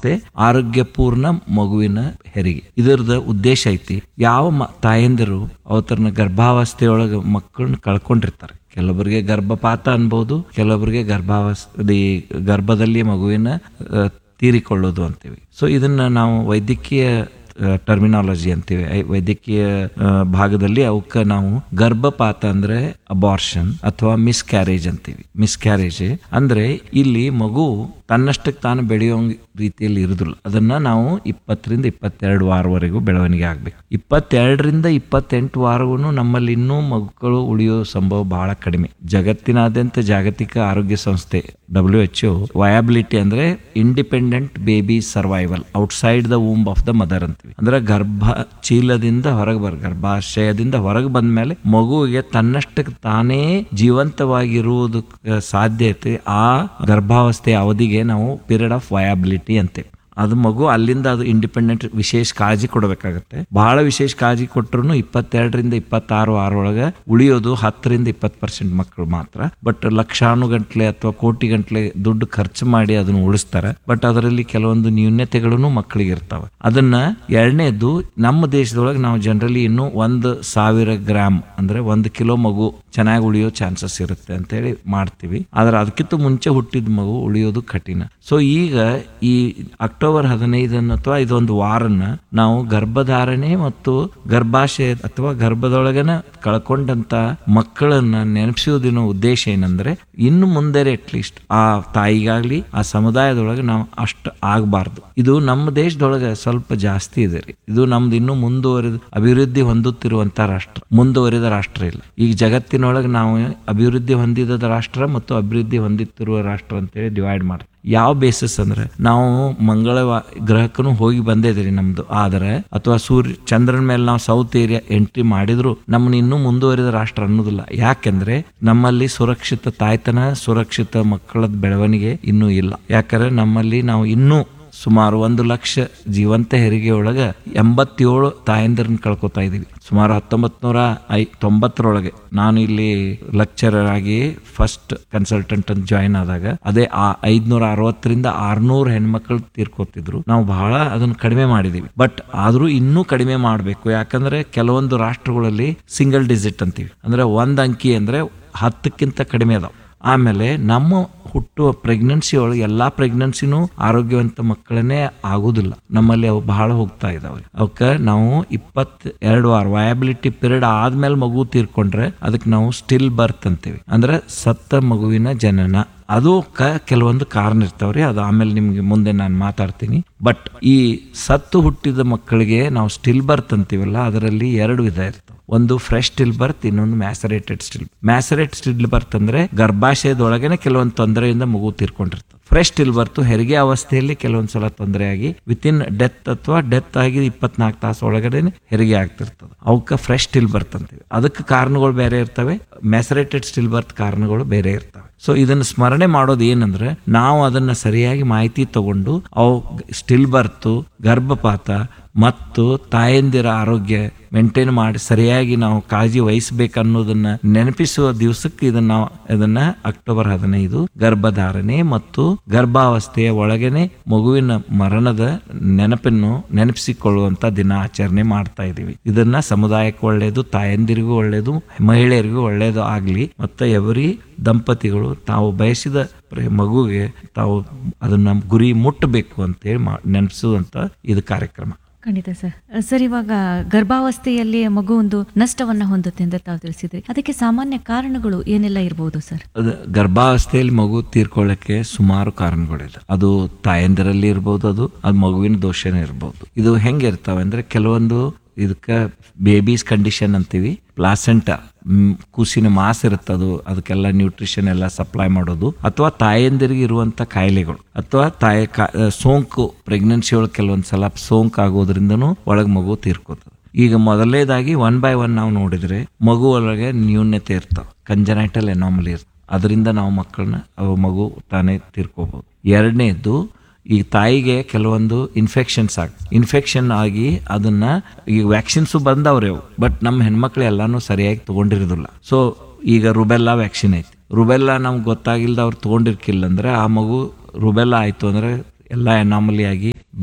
ಗರ್ಭಾವಸ್ಥೆ ಆರೋಗ್ಯಪೂರ್ಣ ಮಗುವಿನ ಹೆರಿಗೆ ಇದರದ ಉದ್ದೇಶ ಐತಿ ಯಾವ ಮ- ತಾಯಂದಿರು ಅವತರನ ಗರ್ಭಾವಸ್ಥೆಯೊಳಗೆ ಮಕ್ಕಳನ್ನ ಕಳ್ಕೊಂಡಿರ್ತಾರೆ ಕೆಲವರಿಗೆ ಗರ್ಭಪಾತ ಅನ್ಬೋದು ಕೆಲವರಿಗೆ ಗರ್ಭಾವಸ್ಥೆ ಗರ್ಭದಲ್ಲಿ ಮಗುವಿನ ಆ, ತೀರಿಕೊಳ್ಳೋದು ಅಂತೀವಿ ಸೊ ಇದನ್ನ ನಾವು ವೈದ್ಯಕೀಯ ಟರ್ಮಿನಾಲಜಿ ಅಂತೀವಿ ಐ- ವೈದ್ಯಕೀಯ ಆ, ಭಾಗದಲ್ಲಿ ಅವಕ್ಕೆ ನಾವು ಗರ್ಭಪಾತ ಅಂದ್ರೆ ಅಬಾರ್ಷನ್ ಅಥವಾ ಮಿಸ್ಕ್ಯಾರೇಜ್ ಅಂತೀವಿ ಮಿಸ್ಕ್ಯಾರೇಜ್ ಅಂದ್ರೆ ಇಲ್ಲಿ ಮಗು ತನ್ನಷ್ಟಕ್ಕೆ ತಾನು ಬೆಳೆಯೋ ರೀತಿಯಲ್ಲಿ ಇರುದಿಲ್ಲ ಅದನ್ನ ನಾವು ಇಪ್ಪತ್ತರಿಂದ ಇಪ್ಪತ್ತೆರಡು ವಾರವರೆಗೂ ಬೆಳವಣಿಗೆ ಆಗ್ಬೇಕು ಇಪ್ಪತ್ತೆರಡರಿಂದ ಇಪ್ಪತ್ತೆಂಟು ವಾರವೂ ನಮ್ಮಲ್ಲಿ ಇನ್ನೂ ಮಕ್ಕಳು ಉಳಿಯೋ ಸಂಭವ ಬಹಳ ಕಡಿಮೆ ಜಗತ್ತಿನಾದ್ಯಂತ ಜಾಗತಿಕ ಆರೋಗ್ಯ ಸಂಸ್ಥೆ ಡಬ್ಲ್ಯೂ ಎಚ್ ವಯಾಬಿಲಿಟಿ ಅಂದ್ರೆ independent baby survival outside the womb of the mother ಅಂತೀವಿ ಅಂದ್ರೆ ಗರ್ಭ ಚೀಲದಿಂದ ಹೊರಗೆ ಬರ್ ಗರ್ಭಾಶಯದಿಂದ ಹೊರಗೆ ಬಂದ ಮೇಲೆ ಮಗುವಿಗೆ ತನ್ನಷ್ಟಕ್ಕೆ ತಾನೇ ಜೀವಂತವಾಗಿರುವುದು ಸಾಧ್ಯತೆ ಆ ಗರ್ಭಾವಸ್ಥೆಯ ಅವಧಿಗೆ ನಾವು ಪೀರಿಯಡ್ ಆಫ್ ವಯಾಬಿಲಿಟಿ ಅಂತೇವೆ ಅದು ಮಗು ಅಲ್ಲಿಂದ ಅದು ಇಂಡಿಪೆಂಡೆಂಟ್ ವಿಶೇಷ ಕಾಳಜಿ ಕೊಡಬೇಕಾಗತ್ತೆ ಬಹಳ ವಿಶೇಷ ಕಾಳಜಿ ಕೊಟ್ಟರು ಇಪ್ಪತ್ತೆರಡರಿಂದ ಇಪ್ಪತ್ತಾರು ವಾರೊಳಗೆ ಉಳಿಯೋದು ಹತ್ತರಿಂದ ಇಪ್ಪತ್ತು ಪರ್ಸೆಂಟ್ ಮಕ್ಕಳು ಮಾತ್ರ ಬಟ್ ಲಕ್ಷಾನು ಗಂಟ್ಲೆ ಅಥವಾ ಕೋಟಿ ಗಂಟ್ಲೆ ದುಡ್ಡು ಖರ್ಚು ಮಾಡಿ ಅದನ್ನು ಉಳಿಸ್ತಾರೆ ಬಟ್ ಅದರಲ್ಲಿ ಕೆಲವೊಂದು ನ್ಯೂನ್ಯತೆಗಳನ್ನು ಮಕ್ಕಳಿಗೆ ಇರ್ತಾವೆ ಅದನ್ನ ಎರಡನೇದು ನಮ್ಮ ದೇಶದೊಳಗೆ ನಾವು ಜನರಲಿ ಇನ್ನು ಒಂದು ಸಾವಿರ ಗ್ರಾಮ್ ಅಂದ್ರೆ ಒಂದು ಕಿಲೋ ಮಗು ಚೆನ್ನಾಗಿ ಉಳಿಯೋ ಚಾನ್ಸಸ್ ಇರುತ್ತೆ ಅಂತೇಳಿ ಮಾಡ್ತೀವಿ ಆದ್ರೆ ಅದಕ್ಕಿಂತ ಮುಂಚೆ ಹುಟ್ಟಿದ ಮಗು ಉಳಿಯೋದು ಕಠಿಣ ಸೊ ಈಗ ಈ ಅಕ್ಟೋಬರ್ ಹದಿನೈದನ್ನು ಅಥವಾ ಇದೊಂದು ವಾರನ್ನ ನಾವು ಗರ್ಭಧಾರಣೆ ಮತ್ತು ಗರ್ಭಾಶಯ ಅಥವಾ ಗರ್ಭದೊಳಗನ ಕಳ್ಕೊಂಡಂತ ಮಕ್ಕಳನ್ನ ನೆನಪಿಸೋದಿನ ಉದ್ದೇಶ ಏನಂದ್ರೆ ಇನ್ನು ಮುಂದೆ ಅಟ್ಲೀಸ್ಟ್ ಆ ತಾಯಿಗಾಗ್ಲಿ ಆ ಸಮುದಾಯದೊಳಗೆ ನಾವು ಅಷ್ಟು ಆಗಬಾರ್ದು ಇದು ನಮ್ಮ ದೇಶದೊಳಗೆ ಸ್ವಲ್ಪ ಜಾಸ್ತಿ ಇದೆ ರೀ ಇದು ನಮ್ದು ಇನ್ನೂ ಮುಂದುವರಿದ ಅಭಿವೃದ್ಧಿ ಹೊಂದುತ್ತಿರುವಂತ ರಾಷ್ಟ್ರ ಮುಂದುವರಿದ ರಾಷ್ಟ್ರ ಇಲ್ಲ ಈಗ ಜಗತ್ತಿನೊಳಗೆ ನಾವು ಅಭಿವೃದ್ಧಿ ಹೊಂದಿದ ರಾಷ್ಟ್ರ ಮತ್ತು ಅಭಿವೃದ್ಧಿ ಹೊಂದುತ್ತಿರುವ ರಾಷ್ಟ್ರ ಅಂತೇಳಿ ಡಿವೈಡ್ ಮಾಡ್ತೀವಿ ಯಾವ ಬೇಸಿಸ್ ಅಂದ್ರೆ ನಾವು ಮಂಗಳ ಗ್ರಹಕ್ಕೂ ಹೋಗಿ ಬಂದಿದ್ರಿ ನಮ್ದು ಆದರೆ ಅಥವಾ ಸೂರ್ಯ ಚಂದ್ರನ ಮೇಲೆ ನಾವು ಸೌತ್ ಏರಿಯಾ ಎಂಟ್ರಿ ಮಾಡಿದ್ರು ನಮ್ಮನ್ನ ಇನ್ನೂ ಮುಂದುವರಿದ ರಾಷ್ಟ್ರ ಅನ್ನೋದಿಲ್ಲ ಯಾಕೆಂದ್ರೆ ನಮ್ಮಲ್ಲಿ ಸುರಕ್ಷಿತ ತಾಯ್ತನ ಸುರಕ್ಷಿತ ಮಕ್ಕಳ ಬೆಳವಣಿಗೆ ಇನ್ನೂ ಇಲ್ಲ ಯಾಕಂದ್ರೆ ನಮ್ಮಲ್ಲಿ ನಾವು ಇನ್ನೂ ಸುಮಾರು ಒಂದು ಲಕ್ಷ ಜೀವಂತ ಹೆರಿಗೆ ಒಳಗ ಎಂಬತ್ತೇಳು ತಾಯಂದಿರನ್ನ ಕಳ್ಕೊತಾ ಇದೀವಿ ಸುಮಾರು ಹತ್ತೊಂಬತ್ ನೂರ ಐ ತೊಂಬತ್ತರೊಳಗೆ ನಾನು ಇಲ್ಲಿ ಲೆಕ್ಚರರ್ ಆಗಿ ಫಸ್ಟ್ ಕನ್ಸಲ್ಟೆಂಟ್ ಅಂತ ಜಾಯಿನ್ ಆದಾಗ ಅದೇ ಆ ಐದ್ನೂರ ಅರವತ್ತರಿಂದ ಆರ್ನೂರು ಹೆಣ್ಮಕ್ಳು ತೀರ್ಕೋತಿದ್ರು ನಾವು ಬಹಳ ಅದನ್ನ ಕಡಿಮೆ ಮಾಡಿದೀವಿ ಬಟ್ ಆದ್ರೂ ಇನ್ನೂ ಕಡಿಮೆ ಮಾಡಬೇಕು ಯಾಕಂದ್ರೆ ಕೆಲವೊಂದು ರಾಷ್ಟ್ರಗಳಲ್ಲಿ ಸಿಂಗಲ್ ಡಿಜಿಟ್ ಅಂತೀವಿ ಅಂದ್ರೆ ಒಂದ್ ಅಂಕಿ ಅಂದ್ರೆ ಹತ್ತಕ್ಕಿಂತ ಕಡಿಮೆ ಅದಾವ ಆಮೇಲೆ ನಮ್ಮ ಹುಟ್ಟುವ ಪ್ರೆಗ್ನೆನ್ಸಿ ಒಳಗೆ ಎಲ್ಲಾ ಪ್ರೆಗ್ನೆನ್ಸಿನೂ ಆರೋಗ್ಯವಂತ ಮಕ್ಕಳನ್ನೇ ಆಗುದಿಲ್ಲ ನಮ್ಮಲ್ಲಿ ಅವು ಬಹಳ ಹೋಗ್ತಾ ಇದಾವೆ ಅವಕ್ಕ ನಾವು ಇಪ್ಪತ್ ಎರಡು ವಾರ ವಯಾಬಿಲಿಟಿ ಪೀರಿಯಡ್ ಆದ್ಮೇಲೆ ಮಗು ತೀರ್ಕೊಂಡ್ರೆ ಅದಕ್ಕೆ ನಾವು ಸ್ಟಿಲ್ ಬರ್ತ್ ಅಂತೀವಿ ಅಂದ್ರೆ ಸತ್ತ ಮಗುವಿನ ಜನನ ಅದು ಕ ಕೆಲವೊಂದು ಕಾರಣ ಇರ್ತಾವ್ರಿ ಅದು ಆಮೇಲೆ ನಿಮ್ಗೆ ಮುಂದೆ ನಾನು ಮಾತಾಡ್ತೀನಿ ಬಟ್ ಈ ಸತ್ತು ಹುಟ್ಟಿದ ಮಕ್ಕಳಿಗೆ ನಾವು ಸ್ಟಿಲ್ ಬರ್ತ್ ಅಂತೀವಲ್ಲ ಅದರಲ್ಲಿ ಎರಡು ವಿಧ ಇರ್ತವೆ ಒಂದು ಫ್ರೆಶ್ ಸ್ಟಿಲ್ ಬರ್ತ್ ಇನ್ನೊಂದು ಮ್ಯಾಸರೇಟೆಡ್ ಸ್ಟಿಲ್ ಮ್ಯಾಸರೇಟ್ ಸ್ಟಿಲ್ ಬರ್ತ್ ಅಂದ್ರೆ ಗರ್ಭಾಶಯದೊಳಗೇನೆ ಕೆಲವೊಂದು ತೊಂದರೆಯಿಂದ ಮಗು ತೀರ್ಕೊಂಡಿರ್ತದೆ ಫ್ರೆಶ್ ಸ್ಟಿಲ್ ಬರ್ತು ಹೆರಿಗೆ ಅವಸ್ಥೆಯಲ್ಲಿ ಕೆಲವೊಂದ್ ಸಲ ತೊಂದರೆ ಆಗಿ ವಿತಿನ್ ಡೆತ್ ಅಥವಾ ಡೆತ್ ಆಗಿ ಇಪ್ಪತ್ನಾಲ್ಕು ತಾಸು ಒಳಗಡೆ ಹೆರಿಗೆ ಆಗ್ತಿರ್ತದೆ ಅವಕ್ಕೆ ಫ್ರೆಶ್ ಸ್ಟಿಲ್ ಬರ್ತ್ ಅಂತೀವಿ ಅದಕ್ಕೆ ಕಾರಣಗಳು ಬೇರೆ ಇರ್ತವೆ ಮ್ಯಾಸರೇಟೆಡ್ ಸ್ಟಿಲ್ ಬರ್ತ್ ಕಾರಣಗಳು ಬೇರೆ ಇರ್ತವೆ ಸೊ ಇದನ್ನ ಸ್ಮರಣೆ ಮಾಡೋದು ಏನಂದ್ರೆ ನಾವು ಅದನ್ನ ಸರಿಯಾಗಿ ಮಾಹಿತಿ ತಗೊಂಡು ಅವು ಸ್ಟಿಲ್ ಬರ್ತು ಗರ್ಭಪಾತ ಮತ್ತು ತಾಯಂದಿರ ಆರೋಗ್ಯ ಮೇಂಟೈನ್ ಮಾಡಿ ಸರಿಯಾಗಿ ನಾವು ಕಾಳಜಿ ವಹಿಸಬೇಕು ಅನ್ನೋದನ್ನ ನೆನಪಿಸುವ ದಿವಸಕ್ಕೆ ಇದನ್ನ ನಾವು ಇದನ್ನ ಅಕ್ಟೋಬರ್ ಹದಿನೈದು ಗರ್ಭಧಾರಣೆ ಮತ್ತು ಗರ್ಭಾವಸ್ಥೆಯ ಒಳಗೇನೆ ಮಗುವಿನ ಮರಣದ ನೆನಪನ್ನು ನೆನಪಿಸಿಕೊಳ್ಳುವಂತ ದಿನ ಆಚರಣೆ ಮಾಡ್ತಾ ಇದೀವಿ ಇದನ್ನ ಸಮುದಾಯಕ್ಕೆ ಒಳ್ಳೆಯದು ತಾಯಂದಿರಿಗೂ ಒಳ್ಳೆಯದು ಮಹಿಳೆಯರಿಗೂ ಒಳ್ಳೆಯದು ಆಗ್ಲಿ ಮತ್ತೆ ಎವರಿ ದಂಪತಿಗಳು ತಾವು ಬಯಸಿದ ಪ್ರ- ಮಗುವಿಗೆ ತಾವು ಅದನ್ನ ಗುರಿ ಮುಟ್ಟಬೇಕು ಅಂತೇಳಿ ಮಾ ನೆನಪಿಸುವಂತ ಇದು ಕಾರ್ಯಕ್ರಮ ಖಂಡಿತ ಸರ್ ಸರ್ ಇವಾಗ ಗರ್ಭಾವಸ್ಥೆಯಲ್ಲಿ ಮಗು ಒಂದು ನಷ್ಟವನ್ನ ಹೊಂದುತ್ತೆ ಅಂತ ತಾವು ತಿಳಿಸಿದ್ರಿ ಅದಕ್ಕೆ ಸಾಮಾನ್ಯ ಕಾರಣಗಳು ಏನೆಲ್ಲ ಇರಬಹುದು ಸರ್ ಅದು ಗರ್ಭಾವಸ್ಥೆಯಲ್ಲಿ ಮಗು ತೀರ್ಕೊಳ್ಳಕ್ಕೆ ಸುಮಾರು ಕಾರಣಗಳಿದೆ ಅದು ತಾಯಂದಿರಲ್ಲಿ ಇರ್ಬೋದು ಅದು ಅದು ಮಗುವಿನ ದೋಷನೇ ಇರ್ಬೋದು ಇದು ಹೆಂಗೆ ಇರ್ತಾವೆ ಅಂದ್ರೆ ಕೆಲವೊಂದು ಇದಕ್ಕೆ ಬೇಬೀಸ್ ಕಂಡೀಷನ್ ಅಂತೀವಿ ಪ್ಲಾಸೆಂಟ ಕೂಸಿನ ಮಾಸ್ ಇರುತ್ತೆ ಅದು ಅದಕ್ಕೆಲ್ಲ ನ್ಯೂಟ್ರಿಷನ್ ಎಲ್ಲ ಸಪ್ಲೈ ಮಾಡೋದು ಅಥವಾ ತಾಯಂದಿರಿಗೆ ಇರುವಂತ ಕಾಯಿಲೆಗಳು ಅಥವಾ ತಾಯಿ ಕಾ ಸೋಂಕು ಪ್ರೆಗ್ನೆನ್ಸಿ ಒಳಗೆ ಕೆಲವೊಂದು ಸಲ ಸೋಂಕು ಆಗೋದ್ರಿಂದನೂ ಒಳಗೆ ಮಗು ತೀರ್ಕೋತದೆ ಈಗ ಮೊದಲನೇದಾಗಿ ಒನ್ ಬೈ ಒನ್ ನಾವು ನೋಡಿದ್ರೆ ಮಗು ಒಳಗೆ ನ್ಯೂನ್ಯತೆ ಇರ್ತಾವೆ ಕಂಜನೈಟಲ್ ಎನಾಮಲಿ ಇರ್ತವೆ ಅದರಿಂದ ನಾವು ಮಕ್ಕಳನ್ನ ಅವು ಮಗು ತಾನೇ ತೀರ್ಕೋಬಹುದು ಎರಡನೇದು ಈ ತಾಯಿಗೆ ಕೆಲವೊಂದು ಇನ್ಫೆಕ್ಷನ್ಸ್ ಆಗ ಇನ್ಫೆಕ್ಷನ್ ಆಗಿ ಅದನ್ನ ಈಗ ವ್ಯಾಕ್ಸಿನ್ಸು ಬಂದವ್ರೆ ಅವು ಬಟ್ ನಮ್ಮ ಹೆಣ್ಮಕ್ಳು ಎಲ್ಲಾನು ಸರಿಯಾಗಿ ತಗೊಂಡಿರೋದಿಲ್ಲ ಸೊ ಈಗ ರುಬೆಲ್ಲಾ ವ್ಯಾಕ್ಸಿನ್ ಐತಿ ರುಬೆಲ್ಲಾ ನಮ್ಗೆ ಗೊತ್ತಾಗಿಲ್ದ ಅವ್ರು ತಗೊಂಡಿರ್ಕಿಲ್ಲ ಅಂದ್ರೆ ಆ ಮಗು ರುಬೆಲ್ಲಾ ಆಯ್ತು ಅಂದ್ರೆ ಎಲ್ಲ ಎನಾಮಲಿ ಆಗಿ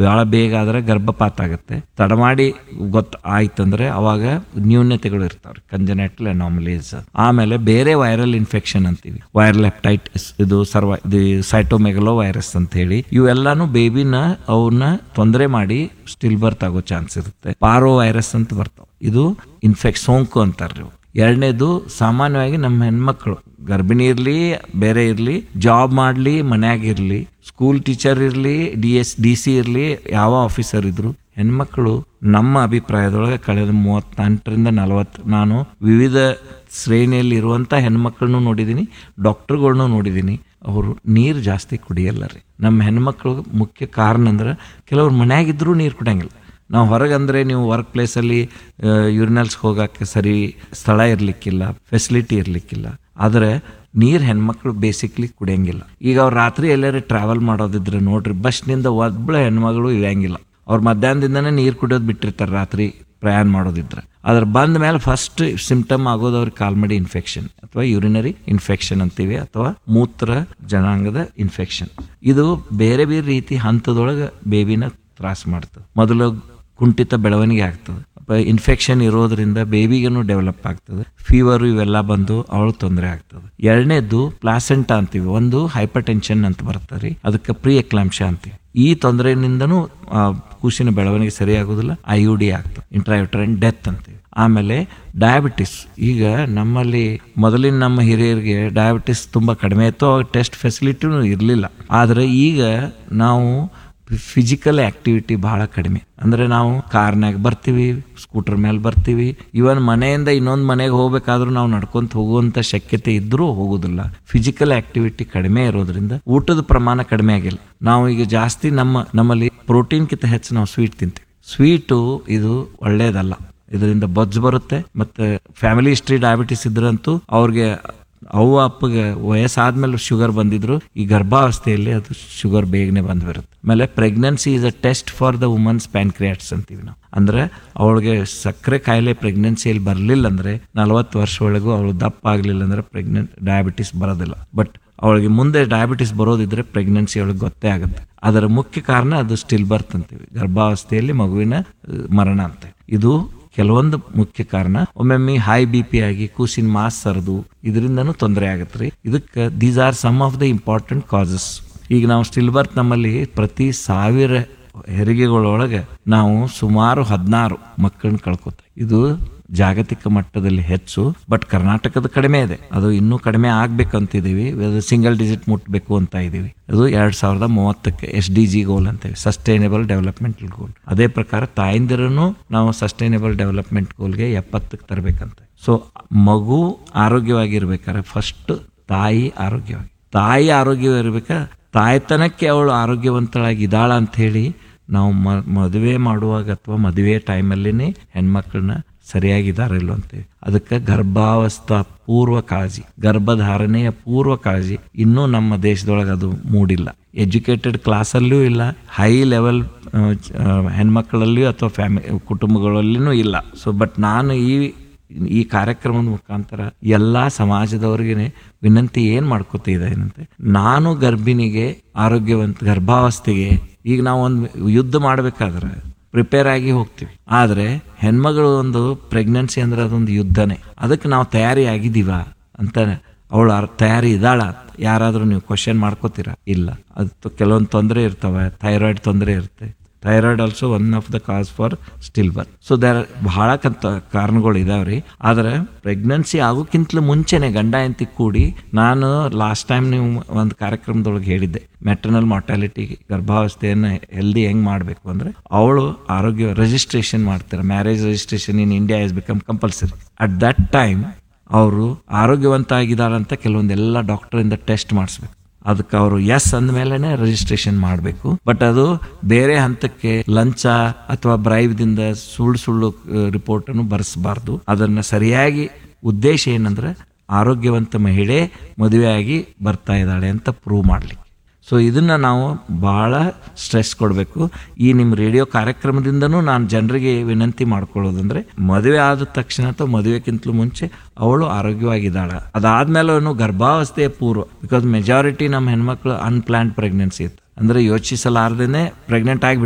ಬಹಳ ಬೇಗ ಆದ್ರೆ ಗರ್ಭಪಾತ ಆಗುತ್ತೆ ತಡ ಮಾಡಿ ಗೊತ್ತ ಆಯ್ತಂದ್ರೆ ಅವಾಗ ನ್ಯೂನ್ಯತೆಗಳು ಇರ್ತಾವ್ರಿ ಕಂಜನೆಟಲ್ ಅನಾಮಲೀಸ್ ಆಮೇಲೆ ಬೇರೆ ವೈರಲ್ ಇನ್ಫೆಕ್ಷನ್ ಅಂತೀವಿ ವೈರಲ್ ಹೆಪ್ಟೈಟಿಸ್ ಇದು ಸರ್ವ ಇದು ಸೈಟೋಮೆಗಲೋ ವೈರಸ್ ಅಂತ ಹೇಳಿ ಇವೆಲ್ಲಾನು ಬೇಬಿನ ಅವನ್ನ ತೊಂದರೆ ಮಾಡಿ ಸ್ಟಿಲ್ ಬರ್ತ್ ಆಗೋ ಚಾನ್ಸ್ ಇರುತ್ತೆ ಪಾರೋ ವೈರಸ್ ಅಂತ ಬರ್ತಾವ ಇದು ಇನ್ಫೆಕ್ಟ್ ಸೋಂಕು ಅಂತಾರ್ರಿ ಇವು. ಎರಡನೇದು ಸಾಮಾನ್ಯವಾಗಿ ನಮ್ಮ ಹೆಣ್ಮಕ್ಳು ಗರ್ಭಿಣಿ ಇರ್ಲಿ ಬೇರೆ ಇರ್ಲಿ ಜಾಬ್ ಮಾಡ್ಲಿ ಮನ್ಯಾಗ ಇರ್ಲಿ ಸ್ಕೂಲ್ ಟೀಚರ್ ಇರ್ಲಿ ಡಿ ಎಸ್ ಡಿ ಸಿ ಇರ್ಲಿ ಯಾವ ಆಫೀಸರ್ ಇದ್ರು ಹೆಣ್ಮಕ್ಳು ನಮ್ಮ ಅಭಿಪ್ರಾಯದೊಳಗೆ ಕಳೆದ ಮೂವತ್ತೆಂಟರಿಂದ ನಲವತ್ತು ನಾನು ವಿವಿಧ ಶ್ರೇಣಿಯಲ್ಲಿ ಇರುವಂಥ ಹೆಣ್ಮಕ್ಳನ್ನು ನೋಡಿದ್ದೀನಿ ಡಾಕ್ಟರ್ಗಳ್ನು ನೋಡಿದ್ದೀನಿ ಅವರು ನೀರು ಜಾಸ್ತಿ ಕುಡಿಯಲ್ಲ ರೀ ನಮ್ಮ ಹೆಣ್ಮಕ್ಳು ಮುಖ್ಯ ಕಾರಣ ಅಂದ್ರೆ ಕೆಲವ್ರು ಮನ್ಯಾಗಿದ್ರೂ ನೀರು ಕುಡಿಯಂಗಿಲ್ಲ ನಾವು ಹೊರಗಂದ್ರೆ ನೀವು ವರ್ಕ್ ಪ್ಲೇಸಲ್ಲಿ ಯೂರಿನಲ್ಸ್ ಹೋಗಕ್ಕೆ ಸರಿ ಸ್ಥಳ ಇರಲಿಕ್ಕಿಲ್ಲ ಫೆಸಿಲಿಟಿ ಇರಲಿಕ್ಕಿಲ್ಲ ಆದರೆ ನೀರು ಹೆಣ್ಮಕ್ಳು ಬೇಸಿಕ್ಲಿ ಕುಡಿಯಂಗಿಲ್ಲ ಈಗ ಅವ್ರು ರಾತ್ರಿ ಎಲ್ಲಾರು ಟ್ರಾವೆಲ್ ಮಾಡೋದಿದ್ರೆ ನೋಡ್ರಿ ಬಸ್ನಿಂದ ಒಬ್ಬಳ ಹೆಣ್ಮಗಳು ಇಳಿಯಂಗಿಲ್ಲ ಅವ್ರು ಮಧ್ಯಾಹ್ನದಿಂದನೇ ನೀರು ಕುಡಿಯೋದು ಬಿಟ್ಟಿರ್ತಾರೆ ರಾತ್ರಿ ಪ್ರಯಾಣ ಮಾಡೋದಿದ್ರೆ ಅದ್ರ ಬಂದ ಮೇಲೆ ಫಸ್ಟ್ ಸಿಂಪ್ಟಮ್ ಆಗೋದು ಅವ್ರಿಗೆ ಕಾಲ್ಮಡಿ ಇನ್ಫೆಕ್ಷನ್ ಅಥವಾ ಯೂರಿನರಿ ಇನ್ಫೆಕ್ಷನ್ ಅಂತೀವಿ ಅಥವಾ ಮೂತ್ರ ಜನಾಂಗದ ಇನ್ಫೆಕ್ಷನ್ ಇದು ಬೇರೆ ಬೇರೆ ರೀತಿ ಹಂತದೊಳಗೆ ಬೇಬಿನ ತ್ರಾಸ ಮಾಡ್ತದೆ ಮೊದಲು ಕುಂಠಿತ ಬೆಳವಣಿಗೆ ಆಗ್ತದೆ ಇನ್ಫೆಕ್ಷನ್ ಇರೋದ್ರಿಂದ ಬೇಬಿಗೂ ಡೆವಲಪ್ ಆಗ್ತದೆ ಫೀವರು ಇವೆಲ್ಲ ಬಂದು ಅವಳು ತೊಂದರೆ ಆಗ್ತದೆ ಎರಡನೇದು ಪ್ಲಾಸೆಂಟ ಅಂತೀವಿ ಒಂದು ಹೈಪರ್ ಟೆನ್ಷನ್ ಅಂತ ಬರ್ತದೆ ರೀ ಅದಕ್ಕೆ ಪ್ರೀ ಎಕ್ಲಾಂಶ ಅಂತೀವಿ ಈ ತೊಂದರೆಯಿಂದನೂ ಆ, ಕೂಸಿನ ಬೆಳವಣಿಗೆ ಸರಿಯಾಗೋದಿಲ್ಲ ಐ ಯು ಡಿ ಆಗ್ತದೆ ಇಂಟ್ರಾಯುಟ್ರೈನ್ ಡೆತ್ ಅಂತೀವಿ ಆಮೇಲೆ ಡಯಾಬಿಟಿಸ್ ಈಗ ನಮ್ಮಲ್ಲಿ ಮೊದಲಿನ ನಮ್ಮ ಹಿರಿಯರಿಗೆ ಡಯಾಬಿಟಿಸ್ ತುಂಬ ಕಡಿಮೆ ಇತ್ತು ಅವಾಗ ಟೆಸ್ಟ್ ಫೆಸಿಲಿಟಿನೂ ಇರಲಿಲ್ಲ ಆದರೆ ಈಗ ನಾವು ಫಿಸಿಕಲ್ ಆಕ್ಟಿವಿಟಿ ಬಹಳ ಕಡಿಮೆ ಅಂದ್ರೆ ನಾವು ಕಾರ್ನಾಗ ಬರ್ತೀವಿ ಸ್ಕೂಟರ್ ಮೇಲೆ ಬರ್ತೀವಿ ಇವನ್ ಮನೆಯಿಂದ ಇನ್ನೊಂದು ಮನೆಗೆ ಹೋಗ್ಬೇಕಾದ್ರೂ ನಾವು ನಡ್ಕೊಂತ ಹೋಗುವಂತ ಶಕ್ಯತೆ ಇದ್ರೂ ಹೋಗೋದಿಲ್ಲ ಫಿಸಿಕಲ್ ಆಕ್ಟಿವಿಟಿ ಕಡಿಮೆ ಇರೋದ್ರಿಂದ ಊಟದ ಪ್ರಮಾಣ ಕಡಿಮೆ ಆಗಿಲ್ಲ ನಾವು ಈಗ ಜಾಸ್ತಿ ನಮ್ಮ ನಮ್ಮಲ್ಲಿ ಪ್ರೋಟೀನ್ಕಿಂತ ಹೆಚ್ಚು ನಾವು ಸ್ವೀಟ್ ತಿಂತೀವಿ ಸ್ವೀಟು ಇದು ಒಳ್ಳೇದಲ್ಲ ಇದರಿಂದ ಬೊಜ್ಜು ಬರುತ್ತೆ ಮತ್ತೆ ಫ್ಯಾಮಿಲಿ ಹಿಸ್ಟ್ರಿ ಡಯಾಬಿಟಿಸ್ ಇದ್ರಂತೂ ಅವ್ರಿಗೆ ಅವ್ವ ಅಪ್ಪಗೆ ವಯಸ್ಸಾದ್ಮೇಲೆ ಶುಗರ್ ಬಂದಿದ್ರು ಈ ಗರ್ಭಾವಸ್ಥೆಯಲ್ಲಿ ಅದು ಶುಗರ್ ಬೇಗನೆ ಬಂದ್ಬಿರುತ್ತೆ ಆಮೇಲೆ pregnancy is a test for the woman's pancreas ಅಂತೀವಿ ನಾವು ಅಂದ್ರೆ ಅವಳಿಗೆ ಸಕ್ಕರೆ ಕಾಯಿಲೆ ಪ್ರೆಗ್ನೆನ್ಸಿಯಲ್ಲಿ ಬರಲಿಲ್ಲ ಅಂದ್ರೆ ನಲವತ್ತು ವರ್ಷ ಒಳಗೂ ಅವಳು ದಪ್ಪ ಆಗಲಿಲ್ಲ ಅಂದ್ರೆ ಪ್ರೆಗ್ನೆಂಟ್ ಡಯಾಬಿಟಿಸ್ ಬರೋದಿಲ್ಲ ಬಟ್ ಅವಳಿಗೆ ಮುಂದೆ ಡಯಾಬಿಟಿಸ್ ಬರೋದಿದ್ರೆ ಪ್ರೆಗ್ನೆನ್ಸಿ ಅವಳಿಗೆ ಗೊತ್ತೇ ಆಗುತ್ತೆ ಅದರ ಮುಖ್ಯ ಕಾರಣ ಅದು ಸ್ಟಿಲ್ ಬರ್ತ್ ಅಂತೀವಿ ಗರ್ಭಾವಸ್ಥೆಯಲ್ಲಿ ಮಗುವಿನ ಅಹ್, ಮರಣ ಅಂತ ಇದು ಕೆಲವೊಂದು ಮುಖ್ಯ ಕಾರಣ ಒಮ್ಮೊಮ್ಮೆ ಹೈ ಬಿ ಪಿ ಆಗಿ ಕೂಸಿನ ಮಾಸ್ ಸರದು ಇದರಿಂದನೂ ತೊಂದರೆ ಆಗತ್ತೆ ರೀ ಇದಕ್ಕೆ these are some of the important causes ಈಗ ನಾವು ಸ್ಟಿಲ್ ಬರ್ತ್ ನಮ್ಮಲ್ಲಿ ಪ್ರತಿ ಸಾವಿರ ಹೆರಿಗೆಗಳೊಳಗೆ ನಾವು ಸುಮಾರು ಹದಿನಾರು ಮಕ್ಕಳನ್ನ ಕಳ್ಕೊತೀವಿ ಇದು ಜಾಗತಿಕ ಮಟ್ಟದಲ್ಲಿ ಹೆಚ್ಚು ಬಟ್ ಕರ್ನಾಟಕದ ಕಡಿಮೆ ಇದೆ ಅದು ಇನ್ನೂ ಕಡಿಮೆ ಆಗ್ಬೇಕಂತಿದೀವಿ ಅದು ಸಿಂಗಲ್ ಡಿಜಿಟ್ ಮುಟ್ಬೇಕು ಅಂತ ಇದೀವಿ ಅದು ಎರಡ್ ಸಾವಿರದ ಮೂವತ್ತಕ್ಕೆ ಎಸ್ ಡಿ ಜಿ ಗೋಲ್ ಅಂತೇವೆ ಸಸ್ಟೈನೇಬಲ್ ಡೆವಲಪ್ಮೆಂಟ್ ಗೋಲ್ ಅದೇ ಪ್ರಕಾರ ತಾಯಂದಿರನ್ನು ನಾವು ಸಸ್ಟೈನೇಬಲ್ ಡೆವಲಪ್ಮೆಂಟ್ ಗೋಲ್ಗೆ ಎಪ್ಪತ್ತಕ್ಕೆ ತರಬೇಕಂತ ಸೊ ಮಗು ಆರೋಗ್ಯವಾಗಿರ್ಬೇಕಾದ್ರೆ ಫಸ್ಟ್ ತಾಯಿ ಆರೋಗ್ಯವಾಗಿ ತಾಯಿ ಆರೋಗ್ಯವಾಗಿರ್ಬೇಕಾ ತಾಯ್ತನಕ್ಕೆ ಅವಳು ಆರೋಗ್ಯವಂತಳಾಗಿ ಇದ್ದಾಳ ಅಂತ ಹೇಳಿ ನಾವು ಮ ಮದುವೆ ಮಾಡುವಾಗ ಅಥವಾ ಮದುವೆ ಟೈಮಲ್ಲಿನೇ ಹೆಣ್ಮಕ್ಳನ್ನ ಸರಿಯಾಗಿದ್ದಾರೆ ಇಲ್ಲೋ ಅಂತೀವಿ ಅದಕ್ಕೆ ಗರ್ಭಾವಸ್ಥಾ ಪೂರ್ವ ಕಾಳಜಿ ಗರ್ಭಧಾರಣೆಯ ಪೂರ್ವ ಕಾಳಜಿ ಇನ್ನೂ ನಮ್ಮ ದೇಶದೊಳಗೆ ಅದು ಮೂಡಿಲ್ಲ ಎಜುಕೇಟೆಡ್ ಕ್ಲಾಸಲ್ಲೂ ಇಲ್ಲ ಹೈ ಲೆವೆಲ್ ಹೆಣ್ಮಕ್ಳಲ್ಲಿಯೂ ಅಥವಾ ಫ್ಯಾಮಿ ಕುಟುಂಬಗಳಲ್ಲಿನೂ ಇಲ್ಲ ಸೊ ಬಟ್ ನಾನು ಈ ಈ ಕಾರ್ಯಕ್ರಮದ ಮುಖಾಂತರ ಎಲ್ಲಾ ಸಮಾಜದವರಿಗೆ ವಿನಂತಿ ಏನ್ ಮಾಡ್ಕೋತಿದೆ ಏನಂತೆ ನಾನು ಗರ್ಭಿಣಿಗೆ ಆರೋಗ್ಯವಂತ ಗರ್ಭಾವಸ್ಥೆಗೆ ಈಗ ನಾವು ಒಂದು ಯುದ್ಧ ಮಾಡ್ಬೇಕಾದ್ರೆ ಪ್ರಿಪೇರ್ ಆಗಿ ಹೋಗ್ತೀವಿ ಆದ್ರೆ ಹೆಣ್ಮಗಳು ಒಂದು ಪ್ರೆಗ್ನೆನ್ಸಿ ಅಂದ್ರೆ ಅದೊಂದು ಯುದ್ಧನೇ ಅದಕ್ಕೆ ನಾವು ತಯಾರಿ ಆಗಿದೀವ ಅಂತ ಅವಳು ತಯಾರಿ ಇದ್ದಾಳ ಯಾರಾದ್ರೂ ನೀವು ಕ್ವಶನ್ ಮಾಡ್ಕೋತೀರಾ ಇಲ್ಲ ಅದು ಕೆಲವೊಂದು ತೊಂದರೆ ಇರ್ತವೆ ಥೈರಾಯ್ಡ್ ತೊಂದರೆ ಇರುತ್ತೆ thyroid also one of the cause for stillbirth so there ಬಹಳ ಕಂತ ಕಾರಣಗಳು ಇದಾವ್ರಿ ಆದ್ರೆ ಪ್ರೆಗ್ನೆನ್ಸಿ ಆಗೋಕ್ಕಿಂತಲೂ ಮುಂಚೆನೆ ಗಂಡ ಎಂತಿ ಕೂಡಿ ನಾನು ಲಾಸ್ಟ್ ಟೈಮ್ ನೀವು ಒಂದು ಕಾರ್ಯಕ್ರಮದೊಳಗೆ ಹೇಳಿದ್ದೆ ಮೆಟರ್ನಲ್ ಮಾರ್ಟಾಲಿಟಿ ಗರ್ಭಾವಸ್ಥೆಯನ್ನು ಹೆಲ್ದಿ ಹೆಂಗ್ ಮಾಡಬೇಕು ಅಂದ್ರೆ ಅವಳು ಆರೋಗ್ಯ ರಿಜಿಸ್ಟ್ರೇಷನ್ ಮಾಡ್ತಾರೆ marriage registration in India is become compulsory at that time ಅವರು ಆರೋಗ್ಯವಂತ ಆಗಿದಾರಂತ ಕೆಲವೊಂದೆಲ್ಲ ಡಾಕ್ಟರಿಂದ ಟೆಸ್ಟ್ ಮಾಡಿಸ್ಬೇಕು ಅದಕ್ಕೆ ಅವರು ಎಸ್ ಅಂದಮೇಲೆ ರಿಜಿಸ್ಟ್ರೇಷನ್ ಮಾಡಬೇಕು ಬಟ್ ಅದು ಬೇರೆ ಹಂತಕ್ಕೆ ಲಂಚ ಅಥವಾ ಬ್ರೈವ್ದಿಂದ ಸುಳ್ಳು ಸುಳ್ಳು ರಿಪೋರ್ಟ್ ಅನ್ನು ಬರೆಸಬಾರ್ದು ಅದನ್ನ ಸರಿಯಾಗಿ ಉದ್ದೇಶ ಏನಂದ್ರೆ ಆರೋಗ್ಯವಂತ ಮಹಿಳೆ ಮದುವೆಯಾಗಿ ಬರ್ತಾ ಇದ್ದಾಳೆ ಅಂತ ಪ್ರೂವ್ ಮಾಡ್ಲಿಕ್ಕೆ ಸೊ ಇದನ್ನ ನಾವು ಬಹಳ ಸ್ಟ್ರೆಸ್ ಕೊಡಬೇಕು ಈ ನಿಮ್ಮ ರೇಡಿಯೋ ಕಾರ್ಯಕ್ರಮದಿಂದನೂ ನಾನು ಜನರಿಗೆ ವಿನಂತಿ ಮಾಡ್ಕೊಳ್ಳೋದಂದ್ರೆ ಮದುವೆ ಆದ ತಕ್ಷಣ ಅಥವಾ ಮದುವೆಕ್ಕಿಂತಲೂ ಮುಂಚೆ ಅವಳು ಆರೋಗ್ಯವಾಗಿದ್ದಾಳ ಅದಾದ್ಮೇಲೆ ಅವನು ಗರ್ಭಾವಸ್ಥೆಯ ಪೂರ್ವ ಬಿಕಾಸ್ ಮೆಜಾರಿಟಿ ನಮ್ಮ ಹೆಣ್ಮಕ್ಳು ಅನ್ಪ್ಲಾನ್ಡ್ ಪ್ರೆಗ್ನೆನ್ಸಿ ಇತ್ತು ಅಂದ್ರೆ ಯೋಚಿಸಲಾರ್ದೇನೆ ಪ್ರೆಗ್ನೆಂಟ್ ಆಗಿಬಿಟ್ಟಿರ್ತಾರೆ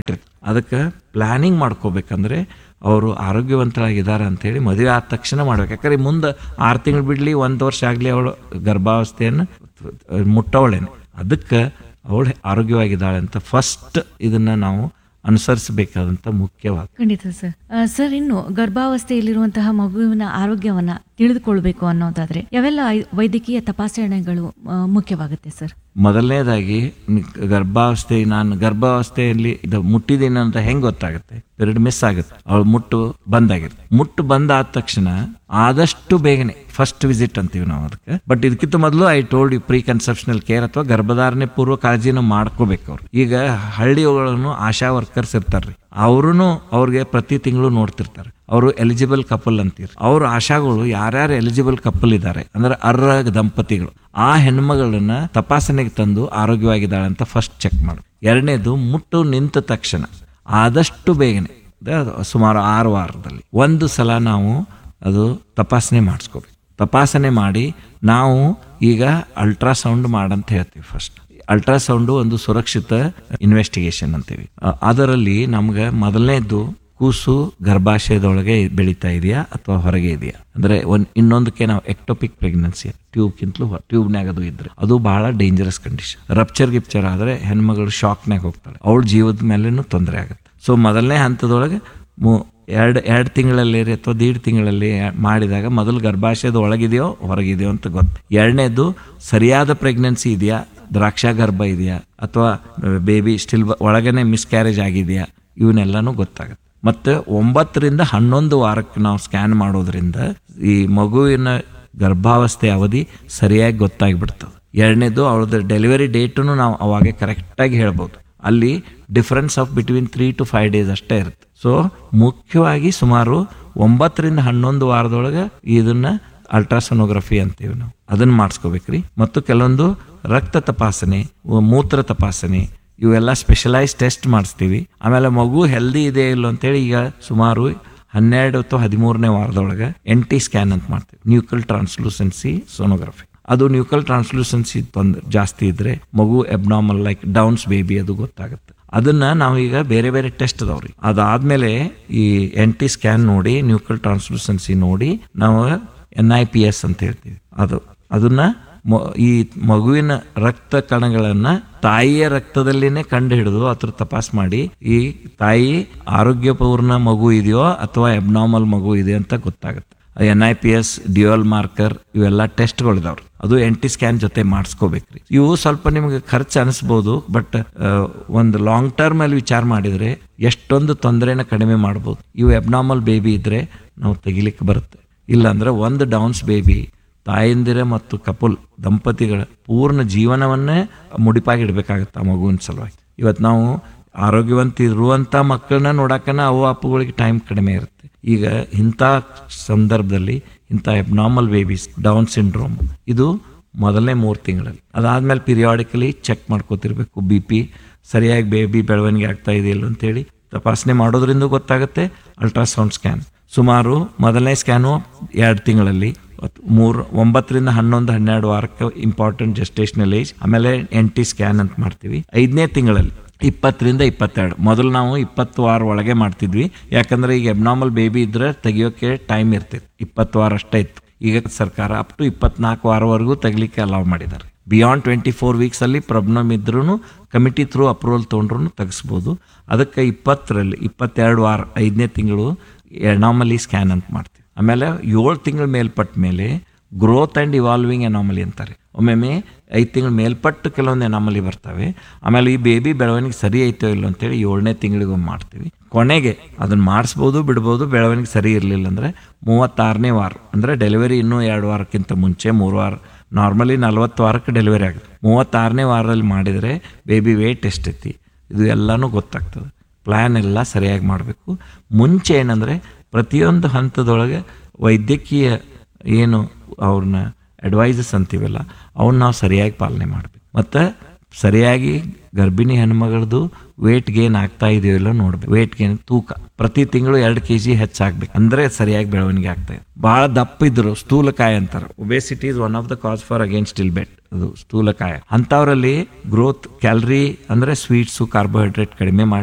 ಅದಕ್ಕೆ ಪ್ಲಾನಿಂಗ್ ಮಾಡ್ಕೋಬೇಕಂದ್ರೆ ಅವರು ಆರೋಗ್ಯವಂತರಾಗಿದ್ದಾರೆ ಅಂತೇಳಿ ಮದುವೆ ಆದ ತಕ್ಷಣ ಮಾಡ್ಬೇಕು ಯಾಕಂದ್ರೆ ಮುಂದೆ ಆರು ತಿಂಗಳು ಬಿಡಲಿ ಒಂದು ವರ್ಷ ಆಗಲಿ ಅವಳು ಗರ್ಭಾವಸ್ಥೆಯನ್ನು ಮುಟ್ಟವಳೇನೆ ಅದಕ್ಕೆ ಅವಳು ಆರೋಗ್ಯವಾಗಿದ್ದಾಳೆ ಅಂತ ಫಸ್ಟ್ ಇದನ್ನ ನಾವು ಅನುಸರಿಸಬೇಕಾದಂಥ ಮುಖ್ಯವಾದ ಖಂಡಿತ ಸರ್ ಆ, ಸರ್ ಇನ್ನು ಗರ್ಭಾವಸ್ಥೆಯಲ್ಲಿರುವಂತಹ ಮಗುವಿನ ಆರೋಗ್ಯವನ್ನ ತಿಳಿದುಕೊಳ್ಬೇಕು ಅನ್ನೋದಾದ್ರೆ ಯಾವೆಲ್ಲ ಐ- ವೈದ್ಯಕೀಯ ತಪಾಸಣೆಗಳು ಆ, ಮುಖ್ಯವಾಗುತ್ತೆ ಸರ್ ಮೊದಲನೇದಾಗಿ ನಿ- ಗರ್ಭಾವಸ್ಥೆ ನಾನು ಗರ್ಭಾವಸ್ಥೆಯಲ್ಲಿ ಇದು ಮುಟ್ಟಿದ್ದೀನಿ ಅಂತ ಹೆಂಗ್ ಗೊತ್ತಾಗುತ್ತೆ ಪೀರಿಯಡ್ ಮಿಸ್ ಆಗುತ್ತೆ ಅವಳು ಮುಟ್ಟು ಬಂದಾಗಿರುತ್ತೆ ಮುಟ್ಟು ಬಂದಾದ ತಕ್ಷಣ ಆದಷ್ಟು ಬೇಗನೆ ಫಸ್ಟ್ ವಿಸಿಟ್ ಅಂತೀವಿ ನಾವು ಅದಕ್ಕೆ ಬಟ್ ಇದಕ್ಕಿಂತ ಮೊದಲು I told you preconceptional care ಅಥವಾ ಗರ್ಭಧಾರಣೆ ಪೂರ್ವ ಕಾಳಜಿನ ಮಾಡ್ಕೋಬೇಕು ಅವ್ರು ಈಗ ಹಳ್ಳಿಗಳನ್ನು ಆಶಾ ವರ್ಕರ್ಸ್ ಇರ್ತಾರ್ರಿ ಅವ್ರು ಅವ್ರಿಗೆ ಪ್ರತಿ ತಿಂಗಳು ನೋಡ್ತಿರ್ತಾರೆ ಅವರು ಎಲಿಜಿಬಲ್ ಕಪಲ್ ಅಂತೀರಿ ಅವ್ರ ಆಶಾಗಳು ಯಾರ್ಯಾರು ಎಲಿಜಿಬಲ್ ಕಪಲ್ ಇದ್ದಾರೆ ಅಂದ್ರೆ ಅರ್ಹ ದಂಪತಿಗಳು ಆ ಹೆಣ್ಮಗಳನ್ನ ತಪಾಸಣೆಗೆ ತಂದು ಆರೋಗ್ಯವಾಗಿದ್ದಾಳೆ ಅಂತ ಫಸ್ಟ್ ಚೆಕ್ ಮಾಡು ಎರಡನೇದು ಮುಟ್ಟು ನಿಂತ ತಕ್ಷಣ ಆದಷ್ಟು ಬೇಗನೆ ಅದ- ಸುಮಾರು ಆರು ವಾರದಲ್ಲಿ ಒಂದು ಸಲ ನಾವು ಅದು ತಪಾಸಣೆ ಮಾಡಿಸ್ಕೋಬೇಕು ತಪಾಸಣೆ ಮಾಡಿ ನಾವು ಈಗ ಅಲ್ಟ್ರಾಸೌಂಡ್ ಮಾಡಂತ ಹೇಳ್ತೀವಿ ಫಸ್ಟ್ ಅಲ್ಟ್ರಾಸೌಂಡು ಒಂದು ಸುರಕ್ಷಿತ ಇನ್ವೆಸ್ಟಿಗೇಷನ್ ಅಂತೀವಿ ಅ- ಅದರಲ್ಲಿ ನಮ್ಗೆ ಮೊದಲನೇದು ಕೂಸು ಗರ್ಭಾಶಯದೊಳಗೆ ಬೆಳೀತಾ ಇದೆಯಾ ಅಥವಾ ಹೊರಗೆ ಇದೆಯಾ ಅಂದ್ರೆ ಒಂದ್ ಇನ್ನೊಂದಕ್ಕೆ ನಾವು ಎಕ್ಟೋಪಿಕ್ ಪ್ರೆಗ್ನೆನ್ಸಿ ಟ್ಯೂಬ್ಗಿಂತಲೂ ಟ್ಯೂಬ್ನಾಗ ಅದು ಇದ್ರೆ ಅದು ಬಹಳ ಡೇಂಜರಸ್ ಕಂಡೀಷನ್ ರಪ್ಚರ್ ಗಿಪ್ಚರ್ ಆದ್ರೆ ಹೆಣ್ಮಗಳು ಶಾಕ್ನಾಗ ಹೋಗ್ತಾಳೆ ಅವಳ ಜೀವದ ಮೇಲೇನು ತೊಂದರೆ ಆಗುತ್ತೆ ಸೊ ಮೊದಲನೇ ಹಂತದೊಳಗೆ ಮು- ಎರಡು ಎರಡು ತಿಂಗಳಲ್ಲಿ ಅಥವಾ ದೀಡ್ ತಿಂಗಳಲ್ಲಿ ಮಾಡಿದಾಗ ಮೊದಲು ಗರ್ಭಾಶಯದ ಒಳಗಿದೆಯೋ ಹೊರಗಿದೆಯೋ ಅಂತ ಗೊತ್ತು ಎರಡನೇದು ಸರಿಯಾದ ಪ್ರೆಗ್ನೆನ್ಸಿ ಇದೆಯಾ ದ್ರಾಕ್ಷಾ ಗರ್ಭ ಇದೆಯಾ ಅಥವಾ ಬೇಬಿ ಸ್ಟಿಲ್ ಒಳಗನೆ ಮಿಸ್ಕ್ಯಾರೇಜ್ ಆಗಿದೆಯಾ ಇವನ್ನೆಲ್ಲನೂ ಗೊತ್ತಾಗುತ್ತೆ ಮತ್ತೆ ಒಂಬತ್ತರಿಂದ ಹನ್ನೊಂದು ವಾರಕ್ಕೆ ನಾವು ಸ್ಕ್ಯಾನ್ ಮಾಡೋದ್ರಿಂದ ಈ ಮಗುವಿನ ಗರ್ಭಾವಸ್ಥೆ ಅವಧಿ ಸರಿಯಾಗಿ ಗೊತ್ತಾಗ್ಬಿಡ್ತದೆ ಎರಡನೇದು ಅವಳದ ಡೆಲಿವರಿ ಡೇಟನ್ನು ನಾವು ಅವಾಗೆ ಕರೆಕ್ಟಾಗಿ ಹೇಳ್ಬೋದು ಅಲ್ಲಿ difference of between three to five days ಅಷ್ಟೇ ಇರುತ್ತೆ ಸೊ ಮುಖ್ಯವಾಗಿ ಸುಮಾರು ಒಂಬತ್ತರಿಂದ ಹನ್ನೊಂದು ವಾರದೊಳಗೆ ಇದನ್ನ ಅಲ್ಟ್ರಾಸೋನೋಗ್ರಫಿ ಅಂತೀವಿ ನಾವು ಅದನ್ನ ಮಾಡಿಸ್ಕೋಬೇಕ್ರಿ ಮತ್ತು ಕೆಲವೊಂದು ರಕ್ತ ತಪಾಸಣೆ ಉ- ಮೂತ್ರ ತಪಾಸಣೆ ಇವೆಲ್ಲ ಸ್ಪೆಷಲೈಸ್ ಟೆಸ್ಟ್ ಮಾಡಿಸ್ತೀವಿ ಆಮೇಲೆ ಮಗು ಹೆಲ್ದಿ ಇದೆ ಇಲ್ಲ ಅಂತೇಳಿ ಈಗ ಸುಮಾರು ಹನ್ನೆರಡು ಅಥವಾ ಹದಿಮೂರನೇ ವಾರದೊಳಗೆ ಎನ್ ಟಿ ಸ್ಕ್ಯಾನ್ ಅಂತ ಮಾಡ್ತೀವಿ ನ್ಯೂಕಲ್ ಟ್ರಾನ್ಸ್ಲೂಸೆನ್ಸಿ ಸೋನೋಗ್ರಫಿ ಅದು ನ್ಯೂಕಲ್ ಟ್ರಾನ್ಸ್ಲೂಸೆನ್ಸಿ ತೊಂದ್ರೆ ಜಾಸ್ತಿ ಇದ್ರೆ ಮಗು ಎಬ್ನಾರ್ಮಲ್ ಲೈಕ್ ಡೌನ್ಸ್ ಬೇಬಿ ಅದು ಗೊತ್ತಾಗುತ್ತೆ ಅದನ್ನ ನಾವು ಈಗ ಬೇರೆ ಬೇರೆ ಟೆಸ್ಟ್ ಅದಾವ್ರಿ ಅದಾದ್ಮೇಲೆ ಈ ಎನ್ ಟಿ ಸ್ಕ್ಯಾನ್ ನೋಡಿ ನ್ಯೂಕಲ್ ಟ್ರಾನ್ಸ್ಲೂಸೆನ್ಸಿ ನೋಡಿ ನಾವು ಎನ್ ಐ ಪಿ ಎಸ್ ಅಂತ ಹೇಳ್ತೀವಿ ಅದು ಅದನ್ನ ಮ- ಈ ಮಗುವಿನ ರಕ್ತ ಕಣಗಳನ್ನ ತಾಯಿಯ ರಕ್ತದಲ್ಲಿನೇ ಕಂಡು ಹಿಡಿದು ಅದ್ರ ತಪಾಸ್ ಮಾಡಿ ಈ ತಾಯಿ ಆರೋಗ್ಯಪೂರ್ಣ ಮಗು ಇದೆಯೋ ಅಥವಾ ಎಬ್ನಾರ್ಮಲ್ ಮಗು ಇದೆ ಅಂತ ಗೊತ್ತಾಗುತ್ತೆ N I P S dual marker ಇವೆಲ್ಲ ಟೆಸ್ಟ್ಗಳಿದಾವ್ರಿ ಅದು ಎನ್ ಟಿ ಸ್ಕ್ಯಾನ್ ಜೊತೆ ಮಾಡಿಸ್ಕೋಬೇಕ್ರಿ ಇವು ಸ್ವಲ್ಪ ನಿಮಗೆ ಖರ್ಚು ಅನಿಸ್ಬೋದು ಬಟ್ ಒಂದು ಲಾಂಗ್ ಟರ್ಮ್ ಅಲ್ಲಿ ವಿಚಾರ ಮಾಡಿದ್ರೆ ಎಷ್ಟೊಂದು ತೊಂದರೆನ ಕಡಿಮೆ ಮಾಡ್ಬೋದು ಇವು ಎಬ್ನಾರ್ಮಲ್ ಬೇಬಿ ಇದ್ರೆ ನಾವು ತೆಗಿಲಿಕ್ಕೆ ಬರುತ್ತೆ ಇಲ್ಲಾಂದ್ರೆ ಒಂದು ಡೌನ್ಸ್ ಬೇಬಿ ತಾಯಂದಿರ ಮತ್ತು ಕಪಲ್ ದಂಪತಿಗಳ ಪೂರ್ಣ ಜೀವನವನ್ನೇ ಮುಡಿಪಾಗಿಡ್ಬೇಕಾಗತ್ತೆ ಆ ಮಗುವಿನ ಸಲುವಾಗಿ ಇವತ್ತು ನಾವು ಆರೋಗ್ಯವಂತ ಇರುವಂಥ ಮಕ್ಕಳನ್ನ ನೋಡಕ್ಕನ ಅವು ಅಪ್ಪುಗಳಿಗೆ ಟೈಮ್ ಕಡಿಮೆ ಇರುತ್ತೆ ಈಗ ಇಂಥ ಸಂದರ್ಭದಲ್ಲಿ ಇಂಥ ಎಬ್ನಾರ್ಮಲ್ ಬೇಬೀಸ್ ಡೌನ್ ಸಿಂಡ್ರೋಮ್ ಇದು ಮೊದಲನೇ ಮೂರು ತಿಂಗಳಲ್ಲಿ ಅದಾದ್ಮೇಲೆ ಪಿರಿಯಾಡಿಕಲಿ ಚೆಕ್ ಮಾಡ್ಕೋತಿರ್ಬೇಕು ಬಿ ಪಿ ಸರಿಯಾಗಿ ಬೇಬಿ ಬೆಳವಣಿಗೆ ಆಗ್ತಾ ಇದೆಯಲ್ಲ ಅಂತೇಳಿ ತಪಾಸಣೆ ಮಾಡೋದ್ರಿಂದ ಗೊತ್ತಾಗುತ್ತೆ ಅಲ್ಟ್ರಾಸೌಂಡ್ ಸ್ಕ್ಯಾನ್ ಸುಮಾರು ಮೊದಲನೇ ಸ್ಕ್ಯಾನು ಎರಡು ತಿಂಗಳಲ್ಲಿ ಮತ್ತ್ ಮೂರು ಒಂಬತ್ತರಿಂದ ಹನ್ನೊಂದು ಹನ್ನೆರಡು ವಾರಕ್ಕೆ ಇಂಪಾರ್ಟೆಂಟ್ ಜೆಸ್ಟೇಷನಲ್ ಏಜ್ ಆಮೇಲೆ ಎನ್ ಟಿ ಸ್ಕ್ಯಾನ್ ಅಂತ ಮಾಡ್ತೀವಿ ಐದನೇ ತಿಂಗಳಲ್ಲಿ ಇಪ್ಪತ್ತರಿಂದ ಇಪ್ಪತ್ತೆರಡು ಮೊದಲು ನಾವು ಇಪ್ಪತ್ತು ವಾರ ಒಳಗೆ ಮಾಡ್ತಿದ್ವಿ ಯಾಕಂದ್ರೆ ಈಗ ಎಬ್ನಾರ್ಮಲ್ ಬೇಬಿ ಇದ್ರೆ ತೆಗಿಯೋಕೆ ಟೈಮ್ ಇರ್ತಿತ್ತು ಇಪ್ಪತ್ತು ವಾರ ಅಷ್ಟೇ ಇತ್ತು ಈಗ ಸರ್ಕಾರ ಅಪ್ ಟು ಇಪ್ಪತ್ನಾಲ್ಕು ವಾರವರೆಗೂ ತೆಗಿಲಿಕ್ಕೆ ಅಲೌ ಮಾಡಿದ್ದಾರೆ ಬಿಯಾಂಡ್ ಟ್ವೆಂಟಿ ಫೋರ್ ವೀಕ್ಸ್ ಅಲ್ಲಿ ಪ್ರಾಬ್ಲಮ್ ಇದ್ರೂ ಕಮಿಟಿ ಥ್ರೂ ಅಪ್ರೂವಲ್ ತೊಗೊಂಡ್ರು ತೆಗಿಸ್ಬೋದು ಅದಕ್ಕೆ ಇಪ್ಪತ್ತರಲ್ಲಿ ಇಪ್ಪತ್ತೆರಡು ವಾರ ಐದನೇ ತಿಂಗಳು ಎನಾಮಲಿ ಸ್ಕ್ಯಾನ್ ಅಂತ ಮಾಡ್ತೀವಿ ಆಮೇಲೆ ಏಳು ತಿಂಗಳ ಮೇಲ್ಪಟ್ಟ ಮೇಲೆ ಗ್ರೋತ್ ಆ್ಯಂಡ್ ಇವಾಲ್ವಿಂಗ್ ಎನಾಮಲಿ ಅಂತಾರೆ ಒಮ್ಮೊಮ್ಮೆ ಐದು ತಿಂಗಳ ಮೇಲ್ಪಟ್ಟು ಕೆಲವೊಂದು ಎನಾಮಲಿ ಬರ್ತವೆ ಆಮೇಲೆ ಈ ಬೇಬಿ ಬೆಳವಣಿಗೆ ಸರಿ ಐತೋ ಇಲ್ಲೋ ಅಂತೇಳಿ ಏಳನೇ ತಿಂಗಳಿಗೊಮ್ಮೆ ಮಾಡ್ತೀವಿ ಕೊನೆಗೆ ಅದನ್ನ ಮಾಡಿಸ್ಬೋದು ಬಿಡ್ಬೋದು ಬೆಳವಣಿಗೆ ಸರಿ ಇರಲಿಲ್ಲ ಅಂದರೆ ಮೂವತ್ತಾರನೇ ವಾರ ಅಂದರೆ ಡೆಲಿವರಿ ಇನ್ನೂ ಎರಡು ವಾರಕ್ಕಿಂತ ಮುಂಚೆ ಮೂರು ವಾರ ನಾರ್ಮಲಿ ನಲ್ವತ್ತು ವಾರಕ್ಕೆ ಡೆಲಿವರಿ ಆಗುತ್ತೆ ಮೂವತ್ತಾರನೇ ವಾರದಲ್ಲಿ ಮಾಡಿದರೆ ಬೇಬಿ ವೇಟ್ ಎಷ್ಟೈತಿ ಇದು ಎಲ್ಲನೂ ಗೊತ್ತಾಗ್ತದೆ ಪ್ಲ್ಯಾನ್ ಎಲ್ಲ ಸರಿಯಾಗಿ ಮಾಡಬೇಕು ಮುಂಚೆ ಏನಂದರೆ ಪ್ರತಿಯೊಂದು ಹಂತದೊಳಗೆ ವೈದ್ಯಕೀಯ ಏನು ಅವ್ರನ್ನ ಅಡ್ವೈಸಸ್ ಅಂತೀವಲ್ಲ ಅವನ್ನ ನಾವು ಸರಿಯಾಗಿ ಪಾಲನೆ ಮಾಡಬೇಕು ಮತ್ತು ಸರಿಯಾಗಿ ಗರ್ಭಿಣಿ ಹೆಣ್ಮಗಳದು ವೇಟ್ ಗೇನ್ ಆಗ್ತಾ ಇದೆಯೋ ಇಲ್ಲೋ ನೋಡ್ಬೇಕು ವೇಟ್ ಗೇನ್ ತೂಕ ಪ್ರತಿ ತಿಂಗಳು ಎರಡು ಕೆ ಜಿ ಹೆಚ್ಚಾಗ್ಬೇಕು ಅಂದ್ರೆ ಸರಿಯಾಗಿ ಬೆಳವಣಿಗೆ ಆಗ್ತಾ ಇದೆ ಭಾಳ ದಪ್ಪ ಇದ್ರು ಸ್ಥೂಲಕಾಯ ಅಂತಾರೆ obesity is one of the cause for again still bet ಅದು ಸ್ಥೂಲಕಾಯ ಅಂಥವ್ರಲ್ಲಿ ಗ್ರೋತ್ ಕ್ಯಾಲರಿ ಅಂದ್ರೆ ಸ್ವೀಟ್ಸು ಕಾರ್ಬೋಹೈಡ್ರೇಟ್ ಕಡಿಮೆ ಮಾಡಿ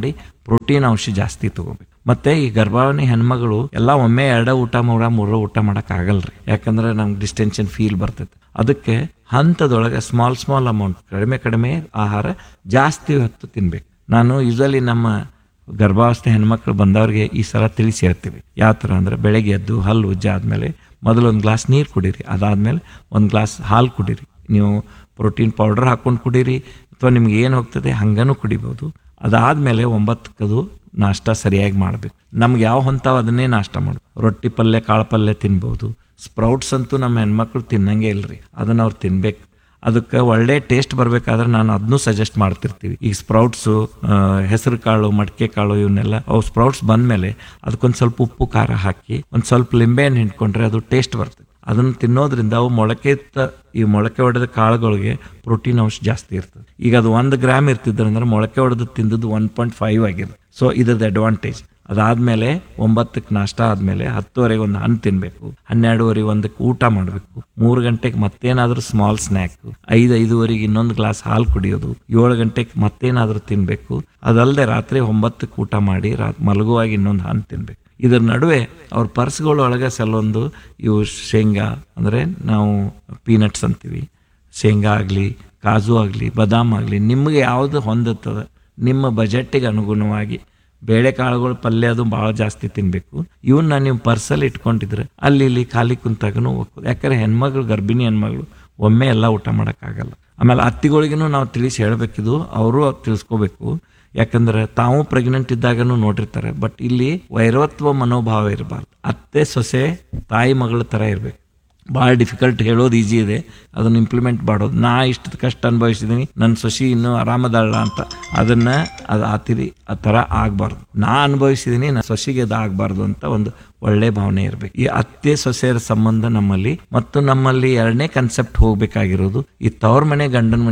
ಪ್ರೋಟೀನ್ ಅಂಶ ಜಾಸ್ತಿ ತಗೋಬೇಕು ಮತ್ತೆ ಈ ಗರ್ಭಾವಣೆ ಹೆಣ್ಮಗಳು ಎಲ್ಲ ಒಮ್ಮೆ ಎರಡ ಊಟ ಮೂರ ಮೂರ ಊಟ ಮಾಡಕ್ ಆಗಲ್ರಿ ಯಾಕಂದ್ರೆ ನಮ್ಗೆ ಡಿಸ್ಟೆನ್ಷನ್ ಫೀಲ್ ಬರ್ತೈತೆ ಅದಕ್ಕೆ ಹಂತದೊಳಗೆ ಸ್ಮಾಲ್ ಸ್ಮಾಲ್ ಅಮೌಂಟ್ ಕಡಿಮೆ ಕಡಿಮೆ ಆಹಾರ ಜಾಸ್ತಿ ಹೊತ್ತು ತಿನ್ಬೇಕು ನಾನು ಯೂಸಲಿ ನಮ್ಮ ಗರ್ಭಾವಸ್ಥೆ ಹೆಣ್ಮಕ್ಳು ಬಂದವ್ರಿಗೆ ಈ ಸಲ ತಿಳಿಸಿ ಹೇಳ್ತೀವಿ ಯಾವ ಥರ ಅಂದ್ರೆ ಬೆಳಗ್ಗೆ ಎದ್ದು ಹಲ್ಲು ಉಜ್ಜ ಆದ್ಮೇಲೆ ಮೊದಲು ಒಂದು ಗ್ಲಾಸ್ ನೀರು ಕುಡೀರಿ ಅದಾದ್ಮೇಲೆ ಒಂದು ಗ್ಲಾಸ್ ಹಾಲು ಕುಡೀರಿ ನೀವು ಪ್ರೋಟೀನ್ ಪೌಡರ್ ಹಾಕೊಂಡು ಕುಡೀರಿ ಅಥವಾ ನಿಮ್ಗೆ ಏನು ಹೋಗ್ತದೆ ಹಂಗನೂ ಕುಡಿಬೋದು ಅದಾದ್ಮೇಲೆ ಒಂಬತ್ತಕ್ಕದು ನಾಷ್ಟ ಸರಿಯಾಗಿ ಮಾಡಬೇಕು ನಮ್ಗೆ ಯಾವ ಹೊಂತಾವ ಅದನ್ನೇ ನಾಷ್ಟ ಮಾಡು ರೊಟ್ಟಿ ಪಲ್ಯ ಕಾಳು ಪಲ್ಯ ತಿನ್ಬೋದು ಸ್ಪ್ರೌಟ್ಸ್ ಅಂತೂ ನಮ್ಮ ಹೆಣ್ಮಕ್ಳು ತಿನ್ನಂಗೆ ಇಲ್ರಿ ಅದನ್ನ ಅವ್ರು ತಿನ್ಬೇಕು ಅದಕ್ಕೆ ಒಳ್ಳೆ ಟೇಸ್ಟ್ ಬರ್ಬೇಕಾದ್ರೆ ನಾನು ಅದನ್ನೂ ಸಜೆಸ್ಟ್ ಮಾಡ್ತಿರ್ತೀವಿ ಈಗ ಸ್ಪ್ರೌಟ್ಸು ಹೆಸರು ಕಾಳು ಮಡಿಕೆ ಕಾಳು ಇವನ್ನೆಲ್ಲ ಅವು ಸ್ಪ್ರೌಟ್ಸ್ ಬಂದ್ಮೇಲೆ ಅದಕ್ಕೊಂದು ಸ್ವಲ್ಪ ಉಪ್ಪು ಖಾರ ಹಾಕಿ ಒಂದು ಸ್ವಲ್ಪ ಲಿಂಬೆ ಹಣ್ಣು ಹಿಂಡ್ಕೊಂಡ್ರೆ ಅದು ಟೇಸ್ಟ್ ಬರ್ತದೆ ಅದನ್ನು ತಿನ್ನೋದ್ರಿಂದ ಅವು ಮೊಳಕೆ ಇತ್ತ ಈ ಮೊಳಕೆ ಹೊಡೆದ ಕಾಳುಗಳಿಗೆ ಪ್ರೋಟೀನ್ ಅಂಶ ಜಾಸ್ತಿ ಇರ್ತದೆ ಈಗ ಅದು ಒಂದು ಗ್ರಾಮ್ ಇರ್ತಿದ್ರಂದ್ರೆ ಮೊಳಕೆ ಹೊಡೆದು ತಿಂದದ್ದು ಒನ್ ಪಾಯಿಂಟ್ ಫೈವ್ ಆಗಿದೆ ಸೊ ಇದ್ರದ್ದು ಅಡ್ವಾಂಟೇಜ್ ಅದಾದ್ಮೇಲೆ ಒಂಬತ್ತಕ್ಕೆ ನಾಷ್ಟ ಆದ್ಮೇಲೆ ಹತ್ತುವರೆಗೆ ಒಂದು ಹಣ್ಣು ತಿನ್ಬೇಕು ಹನ್ನೆರಡುವರೆಗೆ ಒಂದಕ್ಕೆ ಊಟ ಮಾಡಬೇಕು ಮೂರು ಗಂಟೆಗೆ ಮತ್ತೇನಾದ್ರೂ ಸ್ಮಾಲ್ ಸ್ನ್ಯಾಕ್ ಐದು ಐದುವರೆಗೆ ಇನ್ನೊಂದು ಗ್ಲಾಸ್ ಹಾಲು ಕುಡಿಯೋದು ಏಳು ಗಂಟೆಗೆ ಮತ್ತೇನಾದ್ರೂ ತಿನ್ಬೇಕು ಅದಲ್ಲದೆ ರಾತ್ರಿ ಒಂಬತ್ತಕ್ಕೆ ಊಟ ಮಾಡಿ ರಾ ಮಲಗುವಾಗ ಇನ್ನೊಂದು ಹಣ್ಣು ತಿನ್ಬೇಕು ಇದ್ರ ನಡುವೆ ಅವ್ರ ಪರ್ಸ್ಗಳೊಳಗೆ ಕೆಲವೊಂದು ಇವು ಶೇಂಗಾ ಅಂದರೆ ನಾವು ಪೀನಟ್ಸ್ ಅಂತೀವಿ ಶೇಂಗಾ ಆಗಲಿ ಕಾಜು ಆಗಲಿ ಬಾದಾಮ್ ಆಗಲಿ ನಿಮಗೆ ಯಾವುದು ಹೊಂದುತ್ತದೆ ನಿಮ್ಮ ಬಜೆಟ್ಟಿಗೆ ಅನುಗುಣವಾಗಿ ಬೇಳೆಕಾಳುಗಳು ಪಲ್ಯ ಅದು ಭಾಳ ಜಾಸ್ತಿ ತಿನ್ನಬೇಕು ಇವನ್ನ ನೀವು ಪರ್ಸಲ್ಲಿ ಇಟ್ಕೊಂಡಿದ್ರೆ ಅಲ್ಲಿ ಇಲ್ಲಿ ಖಾಲಿ ಕುಂತಾಗನು ಹೋಗ್ಬೋದು ಯಾಕಂದ್ರೆ ಹೆಣ್ಮಗಳು ಗರ್ಭಿಣಿ ಹೆಣ್ಮಗಳು ಒಮ್ಮೆ ಎಲ್ಲ ಊಟ ಮಾಡೋಕ್ಕಾಗಲ್ಲ ಆಮೇಲೆ ಅತ್ತಿಗಳಿಗೂ ನಾವು ತಿಳಿಸಿ ಹೇಳಬೇಕಿದು ಅವರು ತಿಳಿಸ್ಕೋಬೇಕು ಯಾಕಂದ್ರೆ ತಾವು ಪ್ರೆಗ್ನೆಂಟ್ ಇದ್ದಾಗನು ನೋಡಿರ್ತಾರೆ ಬಟ್ ಇಲ್ಲಿ ವೈರತ್ವ ಮನೋಭಾವ ಇರಬಾರ್ದು ಅತ್ತೆ ಸೊಸೆ ತಾಯಿ ಮಗಳ ಥರ ಇರಬೇಕು ಭಾಳ ಡಿಫಿಕಲ್ಟ್ ಹೇಳೋದು ಈಜಿ ಇದೆ ಅದನ್ನು ಇಂಪ್ಲಿಮೆಂಟ್ ಮಾಡೋದು ನಾ ಇಷ್ಟು ಕಷ್ಟ ಅನುಭವಿಸಿದ್ದೀನಿ ನನ್ನ ಸೊಸಿ ಇನ್ನೂ ಆರಾಮದಾಳ ಅಂತ ಅದನ್ನ ಅದು ಆತಿರಿ ಆ ಥರ ಆಗಬಾರ್ದು ನಾ ಅನುಭವಿಸಿದ್ದೀನಿ ನನ್ನ ಸೊಸಿಗೆ ಅದು ಆಗಬಾರ್ದು ಅಂತ ಒಂದು ಒಳ್ಳೆ ಭಾವನೆ ಇರಬೇಕು ಈ ಅತ್ತೆ ಸೊಸೆಯರ ಸಂಬಂಧ ನಮ್ಮಲ್ಲಿ ಮತ್ತು ನಮ್ಮಲ್ಲಿ ಎರಡನೇ ಕನ್ಸೆಪ್ಟ್ ಹೋಗ್ಬೇಕಾಗಿರೋದು ಈ ತವ್ರ ಮನೆ ಗಂಡನ